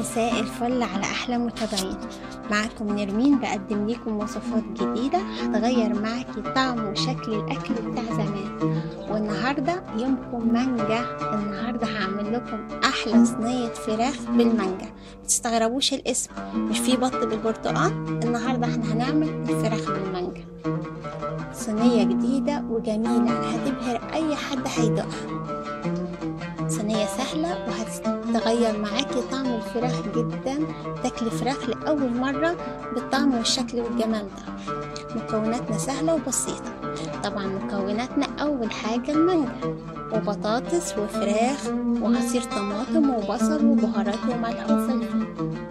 مساء الفل على أحلى متابعين معكم نرمين بقدم لكم وصفات جديدة هتغير معاكي طعم وشكل الأكل بتاع زمان والنهاردة يومكم مانجا النهاردة هعمل لكم أحلى صينية فراخ بالمانجا متستغربوش الاسم مش فيه بط بالبرتقال النهاردة احنا هنعمل الفراخ بالمانجا صينية جديدة وجميلة هتبهر أي حد هيدوقها صينية سهلة وهتغير معاكي طعم الفراخ جدا تاكلي فراخ لأول مرة بالطعم والشكل والجمال ده مكوناتنا سهلة وبسيطة طبعا مكوناتنا أول حاجة المانجا وبطاطس وفراخ وعصير طماطم وبصل وبهارات وملح وفلفل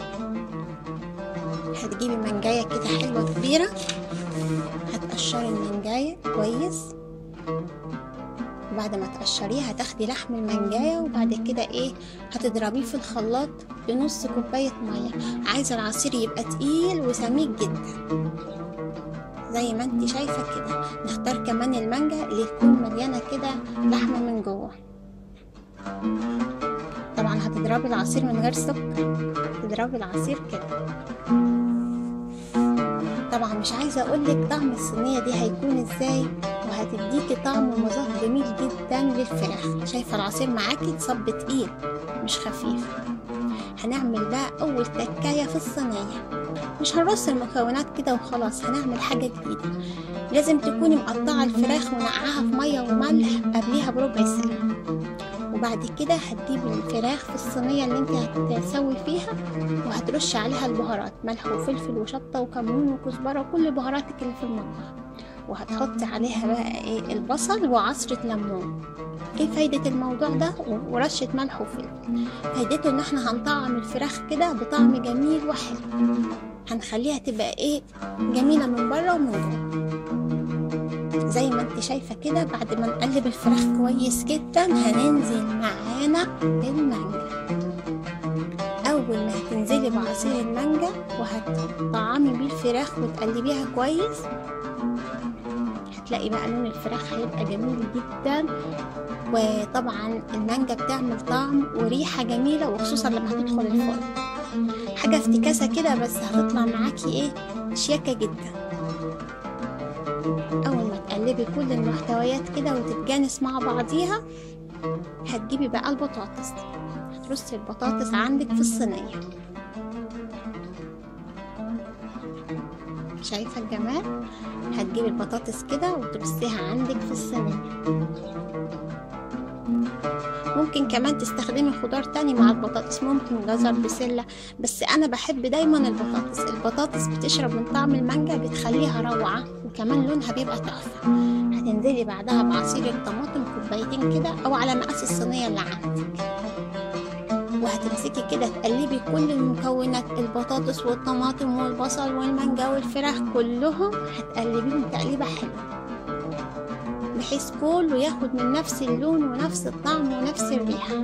هتجيبي منجاية كده حلوة كبيرة هتقشري المنجاية كويس وبعد ما تقشريه هتاخدي لحم المنجاية وبعد كده ايه هتضربيه في الخلاط بنص كوباية مية عايزة العصير يبقى تقيل وسميك جدا زي ما انت شايفة كده نختار كمان المانجا اللي تكون مليانة كده لحمة من جوه طبعا هتضربي العصير من غير سكر تضربي العصير كده طبعا مش عايزة اقولك طعم الصينية دي هيكون ازاي وهتديكي طعم ومذاق جميل جدا للفراخ شايفة العصير معاكي تصب تقيل مش خفيف هنعمل بقى اول تكاية في الصينية مش هنرص المكونات كده وخلاص هنعمل حاجة جديدة لازم تكوني مقطعة الفراخ ونقعها في مية وملح قبليها بربع ساعة وبعد كده هتجيبي الفراخ في الصينية اللي انت هتسوي فيها وهترش عليها البهارات ملح وفلفل وشطة وكمون وكزبرة وكل بهاراتك اللي في المطبخ وهتحطي عليها بقى ايه البصل وعصرة ليمون ايه فايدة الموضوع ده ورشة ملح وفلفل فايدته ان احنا هنطعم الفراخ كده بطعم جميل وحلو هنخليها تبقى ايه جميلة من بره ومن جوه زي ما انت شايفة كده بعد ما نقلب الفراخ كويس جدا هننزل معانا بالمانجا اول ما هتنزلي بعصير المانجا وهتطعمي بيه الفراخ وتقلبيها كويس هتلاقي بقى لون الفراخ هيبقى جميل جدا وطبعا المانجا بتعمل طعم وريحة جميلة وخصوصا لما هتدخل الفرن حاجة افتكاسة كده بس هتطلع معاكي ايه شياكة جدا اول ما تقلبي كل المحتويات كده وتتجانس مع بعضيها هتجيبي بقى البطاطس هترصي البطاطس عندك في الصينية شايفة الجمال هتجيبي البطاطس كده وترصيها عندك في الصينية ممكن كمان تستخدمي خضار تاني مع البطاطس ممكن جزر بسلة بس أنا بحب دايما البطاطس البطاطس بتشرب من طعم المانجا بتخليها روعة وكمان لونها بيبقى تحفة هتنزلي بعدها بعصير الطماطم كوبايتين كده أو على مقاس الصينية اللي عندك وهتمسكي كده تقلبي كل المكونات البطاطس والطماطم والبصل والمانجا والفراخ كلهم هتقلبيهم تقليبة حلوة بحيث كله ياخد من نفس اللون ونفس الطعم ونفس الريحة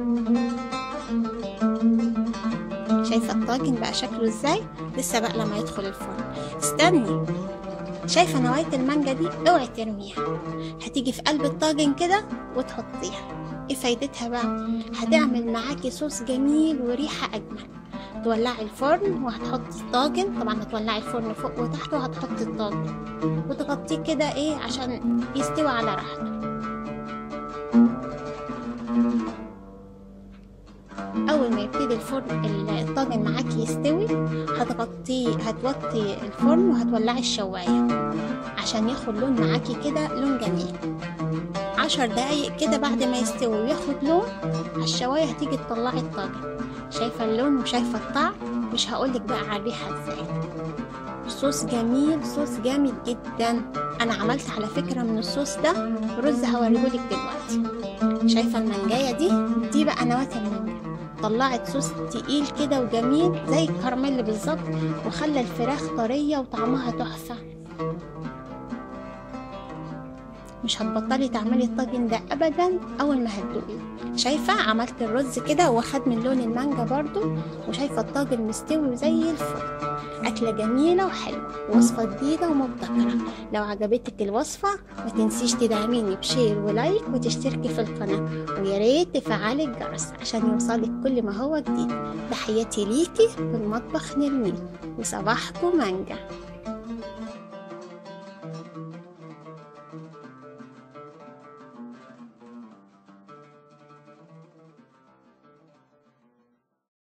شايفة الطاجن بقى شكله ازاي لسه بقى لما يدخل الفرن استني شايفة نواية المانجا دي اوعي ترميها هتيجي في قلب الطاجن كده وتحطيها ايه فايدتها بقى هتعمل معاكي صوص جميل وريحة اجمل تولعي الفرن وهتحطي الطاجن طبعا هتولعي الفرن فوق وتحت وهتحطي الطاجن وتغطيه كده ايه عشان يستوي على راحته اول ما يبتدي الفرن الطاجن معاكي يستوي هتغطيه هتوطي الفرن وهتولعي الشوايه عشان ياخد لون معاكي كده لون جميل عشر دقايق كده بعد ما يستوي وياخد لون على الشوايه هتيجي تطلعي الطاجن شايفه اللون وشايفه الطعم مش هقولك بقى على الريحه ازاي صوص جميل صوص جامد جدا انا عملت على فكره من الصوص ده رز هوريهولك دلوقتي شايفه المانجايه دي دي بقى نواه المانجا طلعت صوص تقيل كده وجميل زي الكراميل بالظبط وخلى الفراخ طريه وطعمها تحفه مش هتبطلي تعملي الطاجن ده ابدا اول ما هتدوقيه شايفه عملت الرز كده واخد من لون المانجا برضو وشايفه الطاجن مستوي وزي الفل أكلة جميلة وحلوة وصفة جديدة ومبتكرة لو عجبتك الوصفة ما تنسيش تدعميني بشير ولايك وتشتركي في القناة ويا ريت تفعلي الجرس عشان يوصلك كل ما هو جديد تحياتي ليكي في المطبخ نرمين وصباحكم منجح